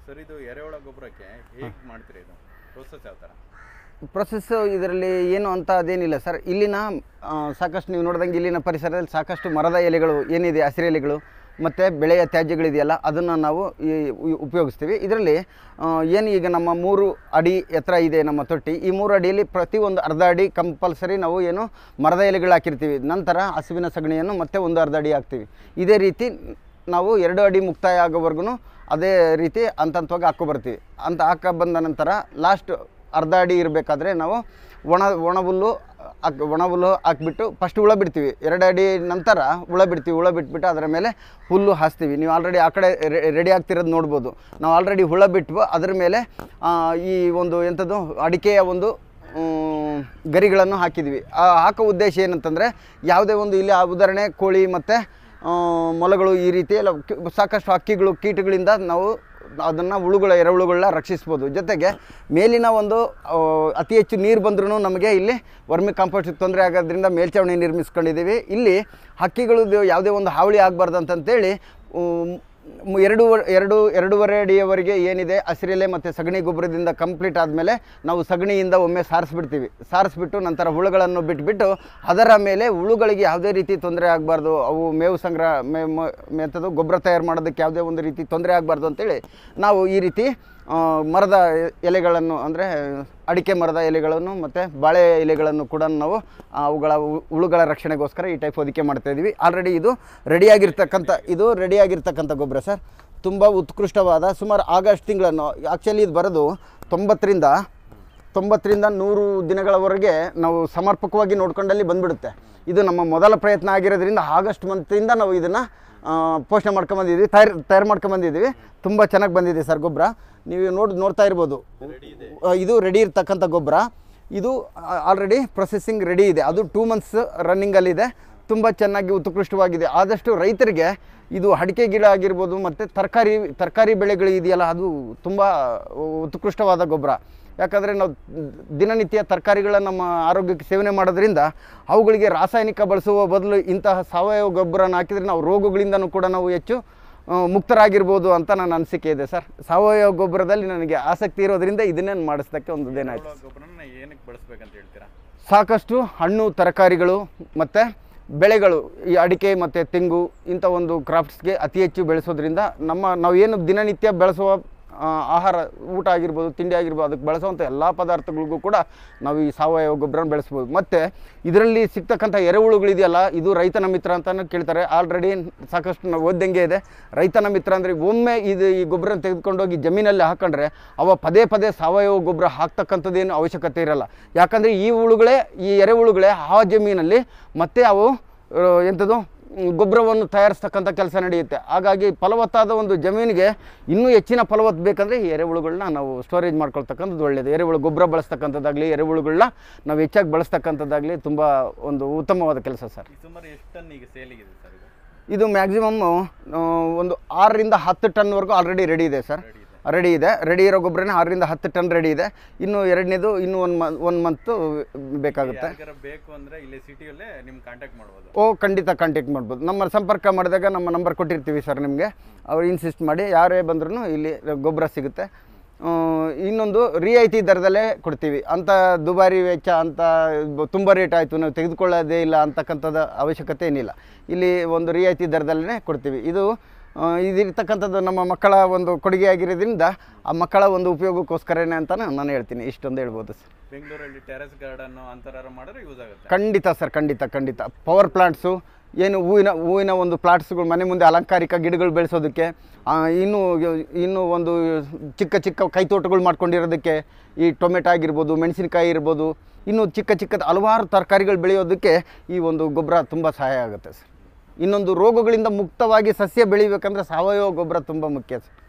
sir ಇದು ಎರೆಹುಳ ಗೊಬ್ಬರಕ್ಕೆ ಹೇಗೆ ಮಾಡ್ತೀರಿ ಇದು ಪ್ರೋಸೆಸ್ ಯಾವ ಥರ ಪ್ರೊಸೆಸ್ ಇದರಲ್ಲಿ ಏನು ಅಂತ ಅದೇನಿಲ್ಲ ಸರ್ ಇಲ್ಲಿನ ಆ, ಸಾಕಷ್ಟು ನೀವು ನೋಡಿದಂಗೆ ಇಲ್ಲಿನ ಪರಿಸರದಲ್ಲಿ ಸಾಕಷ್ಟು ಮರದ ಎಲೆಗಳು ಏನಿದೆ ಹಸಿರು ಎಲೆಗಳು ಮತ್ತು ಬೆಳೆಯ ತ್ಯಾಜ್ಯಗಳಿದೆಯಲ್ಲ ಅದನ್ನು ನಾವು ಈ ಉ- ಉಪಯೋಗಿಸ್ತೀವಿ ಇದರಲ್ಲಿ ಏನು ಈಗ ನಮ್ಮ ಮೂರು ಅಡಿ ಎತ್ತರ ಇದೆ ನಮ್ಮ ತೊಟ್ಟಿ ಈ ಮೂರು ಅಡಿಯಲ್ಲಿ ಪ್ರತಿಯೊಂದು ಅರ್ಧ ಅಡಿ ಕಂಪಲ್ಸರಿ ನಾವು ಏನು ಮರದ ಎಲೆಗಳು ಹಾಕಿರ್ತೀವಿ ನಂತರ ಹಸುವಿನ ಸಗಣಿಯನ್ನು ಮತ್ತೆ ಒಂದು ಅರ್ಧ ಅಡಿ ಹಾಕ್ತೀವಿ ಇದೇ ರೀತಿ ನಾವು ಎರಡು ಅಡಿ ಮುಕ್ತಾಯ ಆಗೋವರೆಗೂ ಅದೇ ರೀತಿ ಹಂತವಾಗಿ ಹಾಕೊ ಬರ್ತೀವಿ ಅಂತ ಹಾಕ ಬಂದ ನಂತರ ಲಾಸ್ಟ್ ಅರ್ಧ ಅಡಿ ಇರಬೇಕಾದ್ರೆ ನಾವು ಒಣ ಒಣ ಹುಲ್ಲು ಹಾಕ್ ಒಣ ಹುಲ್ಲು ಹಾಕ್ಬಿಟ್ಟು ಫಸ್ಟ್ ಹುಳ ಬಿಡ್ತೀವಿ ಎರಡು ಅಡಿ ನಂತರ ಹುಳ ಬಿಡ್ತೀವಿ ಹುಳ ಬಿಟ್ಬಿಟ್ಟು ಅದರ ಮೇಲೆ ಹುಲ್ಲು ಹಾಸ್ತೀವಿ ನೀವು ಆಲ್ರೆಡಿ ಆ ಕಡೆ ರೆಡಿ ಆಗ್ತಿರೋದು ನೋಡ್ಬೋದು ನಾವು ಆಲ್ರೆಡಿ ಹುಳ ಬಿಟ್ಟು ಅದರ ಮೇಲೆ ಆ, ಈ ಒಂದು ಎಂಥದ್ದು ಅಡಿಕೆಯ ಒಂದು ಮ್, ಗರಿಗಳನ್ನು ಹಾಕಿದ್ವಿ ಆ ಹಾಕೋ ಉದ್ದೇಶ ಏನಂತಂದರೆ ಯಾವುದೇ ಒಂದು ಇಲ್ಲಿ ಆ ಉದಾಹರಣೆ ಕೋಳಿ ಮತ್ತು ಮೊಲಗಳು ಈ ರೀತಿ ಎಲ್ಲ ಕಿ- ಸಾಕಷ್ಟು ಹಕ್ಕಿಗಳು ಕೀಟಗಳಿಂದ ನಾವು ಅದನ್ನು ಹುಳುಗಳ ಎರೆಹುಳುಗಳನ್ನ ರಕ್ಷಿಸ್ಬೋದು ಜೊತೆಗೆ ಮೇಲಿನ ಒಂದು ಆ, ಅತಿ ಹೆಚ್ಚು ನೀರು ಬಂದ್ರೂ ನಮಗೆ ಇಲ್ಲಿ ವರ್ಮಿ ಕಾಂಪೋಸ್ಟ್ ತೊಂದರೆ ಆಗೋದ್ರಿಂದ ಮೇಲ್ಛಾವಣಿ ನಿರ್ಮಿಸ್ಕೊಂಡಿದ್ದೀವಿ ಇಲ್ಲಿ ಹಕ್ಕಿಗಳದ್ದು ಯಾವುದೇ ಒಂದು ಹಾವಳಿ ಆಗಬಾರ್ದು ಅಂತಂತೇಳಿ ಉಮ್, ಮ್- ಎರಡು ವರ್- ಎರಡು ಎರಡೂವರೆ ಅಡಿಯವರೆಗೆ ಏನಿದೆ ಹಸಿರೆಲೆ ಮತ್ತು ಸಗಣಿ ಗೊಬ್ಬರದಿಂದ ಕಂಪ್ಲೀಟ್ ಆದಮೇಲೆ ನಾವು ಸಗಣಿಯಿಂದ ಒಮ್ಮೆ ಸಾರಿಸ್ಬಿಡ್ತೀವಿ ಸಾರಿಸ್ಬಿಟ್ಟು ನಂತರ ಹುಳುಗಳನ್ನು ಬಿಟ್ಬಿಟ್ಟು ಅದರ ಮೇಲೆ ಹುಳುಗಳಿಗೆ ಯಾವುದೇ ರೀತಿ ತೊಂದರೆ ಆಗಬಾರ್ದು ಅವು ಮೇವು ಸಂಗ್ರಹ ಮೇ ಮ- ಮೆಂಥದ್ದು ಗೊಬ್ಬರ ತಯಾರು ಮಾಡೋದಕ್ಕೆ ಯಾವುದೇ ಒಂದು ರೀತಿ ತೊಂದರೆ ಆಗಬಾರ್ದು ಅಂತೇಳಿ ನಾವು ಈ ರೀತಿ ಆ, ಮರದ ಎ- ಎಲೆಗಳನ್ನು ಅಂದರೆ ಅಡಿಕೆ ಮರದ ಎಲೆಗಳನ್ನು ಮತ್ತು ಬಾಳೆ ಎಲೆಗಳನ್ನು ಕೂಡ ನಾವು ಆ, ಅವುಗಳ ಹು- ಹುಳುಗಳ ರಕ್ಷಣೆಗೋಸ್ಕರ ಈ ಟೈಪ್ ಹೊದಿಕೆ ಮಾಡ್ತಾ ಇದ್ದೀವಿ ಆಲ್ರೆಡಿ ಇದು ರೆಡಿಯಾಗಿರ್ತಕ್ಕಂಥ ಇದು ರೆಡಿಯಾಗಿರ್ತಕ್ಕಂಥ ಗೊಬ್ಬರ ಸರ್ ತುಂಬ ಉತ್ಕೃಷ್ಟವಾದ ಸುಮಾರು ಆಗಸ್ಟ್ ತಿಂಗಳನ್ನು ಆ್ಯಕ್ಚುಲಿ ಇದು ಬರೋದು ತೊಂಬತ್ತರಿಂದ ತೊಂಬತ್ತರಿಂದ ನೂರು ದಿನಗಳವರೆಗೆ ನಾವು ಸಮರ್ಪಕವಾಗಿ ನೋಡ್ಕೊಂಡಲ್ಲಿ ಬಂದ್ಬಿಡುತ್ತೆ ಇದು ನಮ್ಮ ಮೊದಲ ಪ್ರಯತ್ನ ಆಗಿರೋದ್ರಿಂದ ಆಗಸ್ಟ್ ಮಂತಿಂದ ನಾವು ಇದನ್ನು ಪೋಷಣೆ ಮಾಡ್ಕೊಂಬಂದಿದ್ದೀವಿ ತಯಾರು ತಯಾರು ಮಾಡ್ಕೊಂಬಂದಿದ್ದೀವಿ ತುಂಬ ಚೆನ್ನಾಗಿ ಬಂದಿದೆ ಸರ್ ಗೊಬ್ಬರ ನೀವು ನೋಡಿ ನೋಡ್ತಾ ಇರ್ಬೋದು ಆ, ಇದು ರೆಡಿ ಇರ್ತಕ್ಕಂಥ ಗೊಬ್ಬರ ಇದು ಆಲ್ರೆಡಿ ಪ್ರೊಸೆಸಿಂಗ್ ರೆಡಿ ಇದೆ ಅದು ಟೂ ಮಂತ್ಸ್ ರನ್ನಿಂಗಲ್ಲಿದೆ ತುಂಬ ಚೆನ್ನಾಗಿ ಉತ್ಕೃಷ್ಟವಾಗಿದೆ ಆದಷ್ಟು ರೈತರಿಗೆ ಇದು ಅಡಿಕೆ ಗಿಡ ಆಗಿರ್ಬೋದು ಮತ್ತು ತರಕಾರಿ ತರಕಾರಿ ಬೆಳೆಗಳು ಇದೆಯಲ್ಲ ಅದು ತುಂಬ ಉತ್ಕೃಷ್ಟವಾದ ಗೊಬ್ಬರ ಯಾಕಂದರೆ ನಾವು ದಿನನಿತ್ಯ ತರಕಾರಿಗಳ ನಮ್ಮ ಆರೋಗ್ಯಕ್ಕೆ ಸೇವನೆ ಮಾಡೋದ್ರಿಂದ ಅವುಗಳಿಗೆ ರಾಸಾಯನಿಕ ಬಳಸುವ ಬದಲು ಇಂತಹ ಸಾವಯವ ಗೊಬ್ಬರನ ಹಾಕಿದರೆ ನಾವು ರೋಗಗಳಿಂದನೂ ಕೂಡ ನಾವು ಹೆಚ್ಚು ಆ, ಮುಕ್ತರಾಗಿರ್ಬೋದು ಅಂತ ನನ್ನ ಅನಿಸಿಕೆ ಇದೆ ಸರ್ ಸಾವಯವ ಗೊಬ್ಬರದಲ್ಲಿ ನನಗೆ ಆಸಕ್ತಿ ಇರೋದ್ರಿಂದ ಇದನ್ನೇ ಮಾಡಿಸೋದಕ್ಕೆ ಒಂದು ಇದೇನಾಯ್ತು ಎರೆಹುಳ ಗೊಬ್ಬರನ ಏನಕ್ಕೆ ಬಳಸ್ಬೇಕಂತ ಹೇಳ್ತೀರಾ ಸಾಕಷ್ಟು ಹಣ್ಣು ತರಕಾರಿಗಳು ಮತ್ತು ಬೆಳೆಗಳು ಈ ಅಡಿಕೆ ಮತ್ತು ತೆಂಗು ಇಂಥ ಒಂದು ಕ್ರಾಫ್ಟ್ಸ್ಗೆ ಅತಿ ಹೆಚ್ಚು ಬೆಳೆಸೋದ್ರಿಂದ ನಮ್ಮ ನಾವು ಏನು ದಿನನಿತ್ಯ ಬೆಳೆಸುವ ಆ, ಆಹಾರ ಊಟ ಆಗಿರ್ಬೋದು ತಿಂಡಿ ಆಗಿರ್ಬೋದು ಅದಕ್ಕೆ ಬಳಸುವಂಥ ಎಲ್ಲ ಪದಾರ್ಥಗಳಿಗೂ ಕೂಡ ನಾವು ಈ ಸಾವಯವ ಗೊಬ್ಬರನ ಬೆಳೆಸ್ಬೋದು ಮತ್ತು ಇದರಲ್ಲಿ ಸಿಗ್ತಕ್ಕಂಥ ಎರೆಹುಳುಗಳಿದೆಯಲ್ಲ ಇದು ರೈತನ ಮಿತ್ರ ಅಂತಲೂ ಕೇಳ್ತಾರೆ ಆಲ್ರೆಡಿ ಸಾಕಷ್ಟು ನಾವು ಓದ್ದಂಗೆ ಇದೆ ರೈತನ ಮಿತ್ರ ಅಂದರೆ ಒಮ್ಮೆ ಇದು ಈ ಗೊಬ್ಬರ ತೆಗೆದುಕೊಂಡೋಗಿ ಜಮೀನಲ್ಲಿ ಹಾಕೊಂಡ್ರೆ ಅವ ಪದೇ ಪದೇ ಸಾವಯವ ಗೊಬ್ಬರ ಹಾಕ್ತಕ್ಕಂಥದ್ದೇನು ಅವಶ್ಯಕತೆ ಇರಲ್ಲ ಯಾಕಂದರೆ ಈ ಹುಳುಗಳೇ ಈ ಎರೆಹುಳುಗಳೇ ಆ ಜಮೀನಲ್ಲಿ ಮತ್ತೆ ಅವು ಆ, ಎಂಥದ್ದು ಮ್, ಗೊಬ್ಬರವನ್ನು ತಯಾರಿಸ್ತಕ್ಕಂಥ ಕೆಲಸ ನಡೆಯುತ್ತೆ ಹಾಗಾಗಿ ಫಲವತ್ತಾದ ಒಂದು ಜಮೀನಿಗೆ ಇನ್ನೂ ಹೆಚ್ಚಿನ ಫಲವತ್ತು ಬೇಕಂದರೆ ಈ ಎರೆಹುಳುಗಳನ್ನ ನಾವು ಸ್ಟೋರೇಜ್ ಮಾಡ್ಕೊಳ್ತಕ್ಕಂಥದ್ದು ಒಳ್ಳೆಯದು ಎರೆಹುಳು ಗೊಬ್ಬರ ಬಳಸ್ತಕ್ಕಂಥದ್ದಾಗಲಿ ಎರೆಹುಳುಗಳನ್ನ ನಾವು ಹೆಚ್ಚಾಗಿ ಬಳಸ್ತಕ್ಕಂಥದ್ದಾಗಲಿ ತುಂಬ ಒಂದು ಉತ್ತಮವಾದ ಕೆಲಸ ಸರ್ ಈ ಸುಮಾರು ಎಷ್ಟು ಟನ್ ಈಗ ಸೇಲಿಗಿದೆ ಸರ್ ಇದು ಇದು ಮ್ಯಾಕ್ಸಿಮಮ್ಮು ಒಂದು ಆರರಿಂದ ಹತ್ತು ಟನ್ವರೆಗೂ ಆಲ್ರೆಡಿ ರೆಡಿ ಇದೆ ಸರ್ ರೆಡಿ ಇದೆ ರೆಡಿ ಇದೆ ರೆಡಿ ಇರೋ ಗೊಬ್ಬರನೇ ಆರರಿಂದ ಹತ್ತು ಟನ್ ರೆಡಿ ಇದೆ ಇನ್ನು ಎರಡನೇದು ಇನ್ನೂ ಒಂದು ಮನ್ ಒನ್ ಮಂತು ಬೇಕಾಗುತ್ತೆ ಯಾರಿಗಾರ ಬೇಕು ಅಂದ್ರೆ ಇಲ್ಲಿ ಸಿಟಿಯಲ್ಲೇ ನಿಮ್ಗೆ ಕಾಂಟ್ಯಾಕ್ಟ್ ಮಾಡ್ಬೋದು ಓ ಖಂಡಿತ ಕಾಂಟ್ಯಾಕ್ಟ್ ಮಾಡ್ಬೋದು ನಮ್ಮ ಸಂಪರ್ಕ ಮಾಡಿದಾಗ ನಮ್ಮ ನಂಬರ್ ಕೊಟ್ಟಿರ್ತೀವಿ ಸರ್ ನಿಮಗೆ ಅವ್ರು ಇನ್ಸಿಸ್ಟ್ ಮಾಡಿ ಯಾರೇ ಬಂದ್ರೂ ಇಲ್ಲಿ ಗೊಬ್ಬರ ಸಿಗುತ್ತೆ ಆ, ಇನ್ನೊಂದು ರಿಯಾಯಿತಿ ದರದಲ್ಲೇ ಕೊಡ್ತೀವಿ ಅಂಥ ದುಬಾರಿ ವೆಚ್ಚ ಅಂತ ತುಂಬ ರೇಟ್ ಆಯಿತು ನಾವು ತೆಗೆದುಕೊಳ್ಳೋದೇ ಇಲ್ಲ ಅಂತಕ್ಕಂಥದ್ದು ಅವಶ್ಯಕತೆ ಏನಿಲ್ಲ ಇಲ್ಲಿ ಒಂದು ರಿಯಾಯಿತಿ ದರದಲ್ಲೇ ಕೊಡ್ತೀವಿ ಇದು ಆ, ಇದಿರ್ತಕ್ಕಂಥದ್ದು ನಮ್ಮ ಮಕ್ಕಳ ಒಂದು ಕೊಡುಗೆ ಆಗಿರೋದ್ರಿಂದ ಆ ಮಕ್ಕಳ ಒಂದು ಉಪಯೋಗಕ್ಕೋಸ್ಕರನೇ ಅಂತ ನಾನು ಹೇಳ್ತೀನಿ ಇಷ್ಟೊಂದು ಹೇಳ್ಬೋದು ಸರ್ ಬೆಂಗಳೂರಲ್ಲಿ ಟೆರೆಸ್ ಗಾರ್ಡನ್ ಅಂತರ ಮಾಡಿದ್ರೆ ಯೂಸ್ ಆಗುತ್ತೆ ಖಂಡಿತ ಸರ್ ಖಂಡಿತ ಖಂಡಿತ ಪವರ್ ಪ್ಲಾಂಟ್ಸು ಏನು ಹೂವಿನ ಹೂವಿನ ಒಂದು ಪ್ಲಾಂಟ್ಸ್ಗಳು ಮನೆ ಮುಂದೆ ಅಲಂಕಾರಿಕ ಗಿಡಗಳು ಬೆಳೆಸೋದಕ್ಕೆ ಆ, ಇನ್ನೂ ಇನ್ನೂ ಒಂದು ಚಿಕ್ಕ ಚಿಕ್ಕ ಕೈತೋಟಗಳು ಮಾಡ್ಕೊಂಡಿರೋದಕ್ಕೆ ಈ ಟೊಮೆಟೊ ಆಗಿರ್ಬೋದು ಮೆಣಸಿನಕಾಯಿ ಇರ್ಬೋದು ಇನ್ನೂ ಚಿಕ್ಕ ಚಿಕ್ಕ ಹಲವಾರು ತರಕಾರಿಗಳು ಬೆಳೆಯೋದಕ್ಕೆ ಈ ಒಂದು ಗೊಬ್ಬರ ತುಂಬ ಸಹಾಯ ಆಗುತ್ತೆ ಸರ್ ಇನ್ನೊಂದು ರೋಗಗಳಿಂದ ಮುಕ್ತವಾಗಿ ಸಸ್ಯ ಬೆಳಿಬೇಕಂದ್ರೆ ಸಾವಯವ ಗೊಬ್ಬರ ತುಂಬ ಮುಖ್ಯ ಸರ್